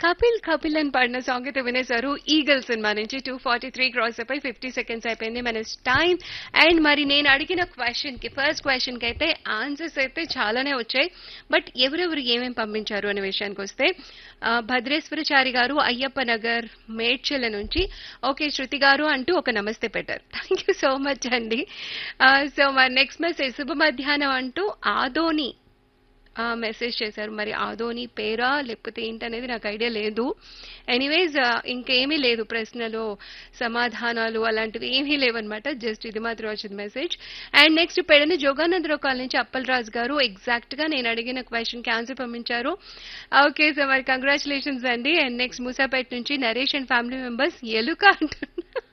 కపిల్ కపిల్ అని పాడిన సాంగ్ అయితే వినేశారు ఈగల్ సినిమా నుంచి టూ ఫార్టీ త్రీ క్రాస్ అయిపోయి ఫిఫ్టీ సెకండ్స్ అయిపోయింది మన టైం అండ్ మరి నేను అడిగిన క్వశ్చన్ కి ఫస్ట్ క్వశ్చన్ కి అయితే ఆన్సర్స్ అయితే చాలానే వచ్చాయి బట్ ఎవరెవరు ఏమేమి పంపించారు అనే విషయానికి వస్తే ఆ, భద్రేశ్వరచారి గారు అయ్యప్ప నగర్ మేడ్చల నుంచి ఓకే శృతి గారు అంటూ ఒక నమస్తే పెట్టారు థ్యాంక్ యూ సో మచ్ అండి సో మరి నెక్స్ట్ మెసేజ్ శుభ మధ్యాహ్నం అంటూ ఆదోని మెసేజ్ చేశారు మరి ఆదోని పేరా లేకపోతే ఏంటనేది నాకు ఐడియా లేదు ఎనీవేస్ ఇంకేమీ లేదు ప్రశ్నలు సమాధానాలు అలాంటివి ఏమీ లేవన్నమాట జస్ట్ ఇది మాత్రం వచ్చింది మెసేజ్ అండ్ నెక్స్ట్ పెడని జోగానందరావు కాల్ నుంచి అప్పలరాజు గారు ఎగ్జాక్ట్ గా నేను అడిగిన క్వశ్చన్ కి ఆన్సర్ పంపించారు ఓకే సో మరి కంగ్రాచులేషన్స్ అండి అండ్ నెక్స్ట్ మూసాపేట నుంచి నరేష్ అండ్ ఫ్యామిలీ మెంబర్స్ ఎలుక అంటున్నారు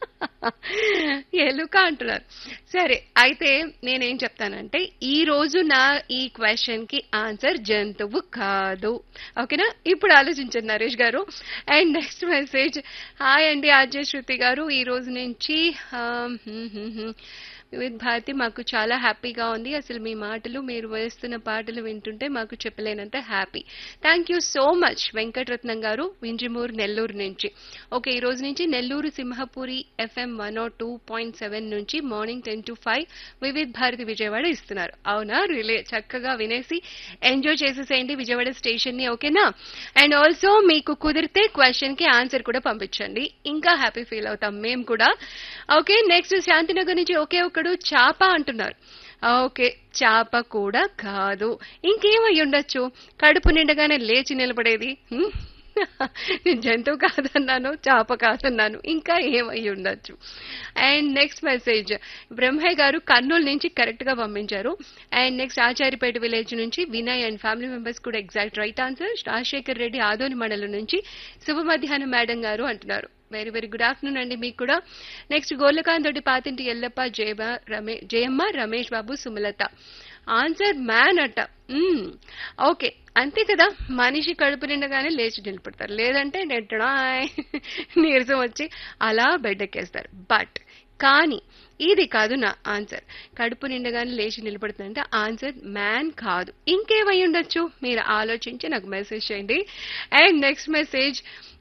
ఎలుక అంటున్నారు సరే అయితే నేనేం చెప్తానంటే ఈ రోజు నా ఈ క్వశ్చన్ కి ఆన్సర్ జంతువు కాదు ఓకేనా ఇప్పుడు ఆలోచించండి Naresh garu and next message hi అండి ఆర్జే శృతి గారు ఈ రోజు నుంచి ఆ, హ్మ్, హ్మ్, హ్మ్. వివిధ భారతి మాకు చాలా హ్యాపీగా ఉంది అసలు మీ మాటలు మీరు వేస్తున్న పాటలు వింటుంటే మాకు చెప్పలేనంత happy thank you so much Venkataratnam garu Vinjamuru Nellore నుంచి ఓకే ఈ రోజు నుంచి Nellore Simhapuri FM one o two point seven నుంచి morning ten to five Vividh Bharati Vijayawada ఇస్తున్నారు అవునా రిలే చక్కగా వినేసి ఎంజాయ్ చేసేసేయండి విజయవాడ స్టేషన్ ని ఓకేనా అండ్ ఆల్సో మీకు కుదిరితే క్వశ్చన్ కి ఆన్సర్ కూడా పంపించండి ఇంకా హ్యాపీ ఫీల్ అవుతాం మేము కూడా ఓకే నెక్స్ట్ శాంతినగర్ నుంచి ఒకే ఒకడు చాప అంటున్నారు ఓకే చాప కూడా కాదు ఇంకేమై ఉండొచ్చు కడుపు నిండగానే లేచి నిలబడేది హ్మ్? నేను జంతువు కాదన్నాను చాప కాదన్నాను ఇంకా ఏమై ఉండొచ్చు అండ్ నెక్స్ట్ మెసేజ్ బ్రహ్మయ్య గారు కర్నూలు నుంచి కరెక్ట్ గా పంపించారు అండ్ నెక్స్ట్ ఆచారిపేట విలేజ్ నుంచి వినయ్ అండ్ ఫ్యామిలీ మెంబర్స్ కూడా exact right answer Rajasekhar Reddy Adoni మండలం నుంచి శుభ మధ్యాహ్నం మేడం గారు అంటున్నారు వెరీ వెరీ గుడ్ ఆఫ్టర్నూన్ అండి మీకు కూడా నెక్స్ట్ గోర్లకాంత్ తోటి పాతింటి ఎల్లప్ప జయమ రమే జయమ్మ రమేష్ బాబు సుమలత ఆన్సర్ మ్యాన్ అట మ్మ్. ఓకే అంతే కదా మనిషి కడుపు నిండగానే లేచి నిలబడతారు లేదంటే నెట్టడాయ్ నీరసం వచ్చి అలా బెడ్ ఎక్కేస్తారు బట్ కానీ ఇది కాదు నా ఆన్సర్ కడుపు నిండగానే లేచి నిలబడుతుందంటే ఆన్సర్ మ్యాన్ కాదు ఇంకేమై ఉండొచ్చు మీరు ఆలోచించి నాకు మెసేజ్ చేయండి and next message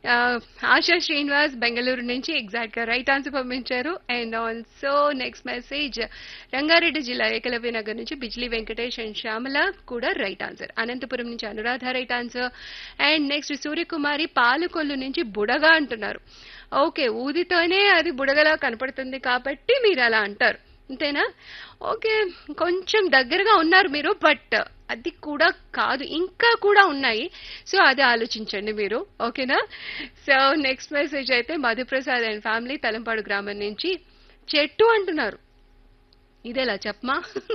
Asha Srinivas Bengaluru నుంచి ఎగ్జాక్ట్ గా రైట్ ఆన్సర్ పంపించారు and also next message Rangareddy జిల్లా ఏకలవ్య నగర్ నుంచి బిజ్లీ వెంకటేష్ అండ్ శ్యామల కూడా రైట్ ఆన్సర్ అనంతపురం నుంచి Anuradha right answer and next Suryakumari Palakollu నుంచి బుడగా అంటున్నారు ఓకే ఊదితోనే అది బుడగలా కనపడుతుంది కాబట్టి మీరు అలా అంటారు అంతేనా ఓకే కొంచెం దగ్గరగా ఉన్నారు మీరు బట్ అది కూడా కాదు ఇంకా కూడా ఉన్నాయి సో అది ఆలోచించండి మీరు ఓకేనా సో నెక్స్ట్ మెసేజ్ అయితే మధుప్రసాద్ అండ్ ఫ్యామిలీ తలంపాడు గ్రామం నుంచి చెట్టు అంటున్నారు ఇదేలా చెప్పమా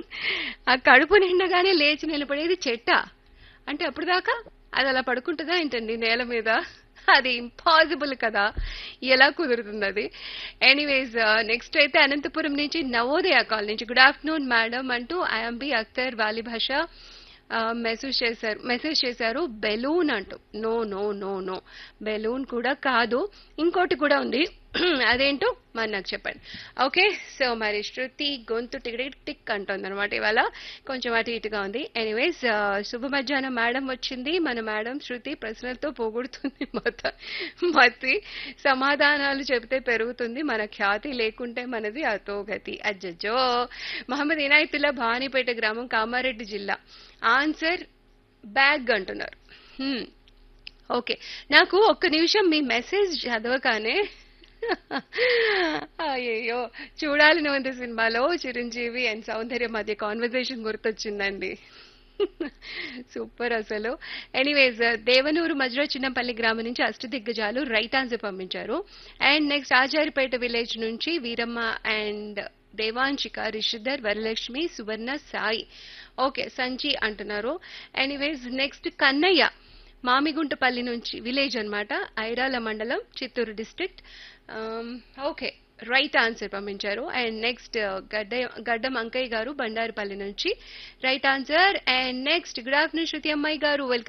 ఆ కడుపు నిండగానే లేచి నిలబడేది చెట్టా అంటే అప్పుడు దాకా అది అలా పడుకుంటుందా ఏంటండి నేల మీద అది ఇంపాసిబుల్ కదా ఎలా కుదురుతుంది అది ఎనీవేస్ నెక్స్ట్ అయితే అనంతపురం నుంచి నవోదయ కాల్ నుంచి గుడ్ ఆఫ్టర్నూన్ మేడం అంటూ ఐఎంబి అఖ్తర్ వాలి భాష మెసేజ్ చేశారు మెసేజ్ చేశారు బెలూన్ అంటూ no no no no balloon కూడా కాదు ఇంకోటి కూడా ఉంది అదేంటో మరి నాకు చెప్పండి ఓకే సో మరి శృతి గొంతు టిక్ టిక్ అంటుంది అనమాట ఇవాళ కొంచెం అటు ఇటుగా ఉంది ఎనీవేస్ శుభ మధ్యాహ్నం మేడం వచ్చింది మన మేడం శృతి ప్రశ్నలతో పోగొడుతుంది మత మతి సమాధానాలు చెబితే పెరుగుతుంది మన ఖ్యాతి లేకుంటే మనది అతోగతి అజ్జో మహమ్మద్ ఇనాయతుల్లా భానిపేట గ్రామం కామారెడ్డి జిల్లా ఆన్సర్ బ్యాగ్ అంటున్నారు హ్మ్. ఓకే నాకు ఒక్క నిమిషం మీ మెసేజ్ చదవగానే అయ్యో చూడాలని ఉంది సినిమాలో చిరంజీవి అండ్ సౌందర్య మధ్య కాన్వర్జేషన్ గుర్తొచ్చిందండి సూపర్ అసలు ఎనీవేస్ దేవనూరు మధ్యలో చిన్నపల్లి గ్రామం నుంచి అష్టదిగ్గజాలు రైట్ ఆన్సర్ పంపించారు అండ్ నెక్స్ట్ ఆచారిపేట విలేజ్ నుంచి వీరమ్మ అండ్ దేవాంశిక రిషిధర్ వరలక్ష్మి సువర్ణ సాయి ఓకే సంచి అంటున్నారు ఎనీవేస్ నెక్స్ట్ కన్నయ్య మామిగుంటపల్లి నుంచి విలేజ్ అన్నమాట ఐరాల మండలం Chittoor district okay right answer పంపించారు అండ్ నెక్స్ట్ గడ్డ గడ్డం అంకయ్య గారు బండారుపల్లి నుంచి right answer and next good afternoon Shruti అమ్మాయి గారు వెల్కమ్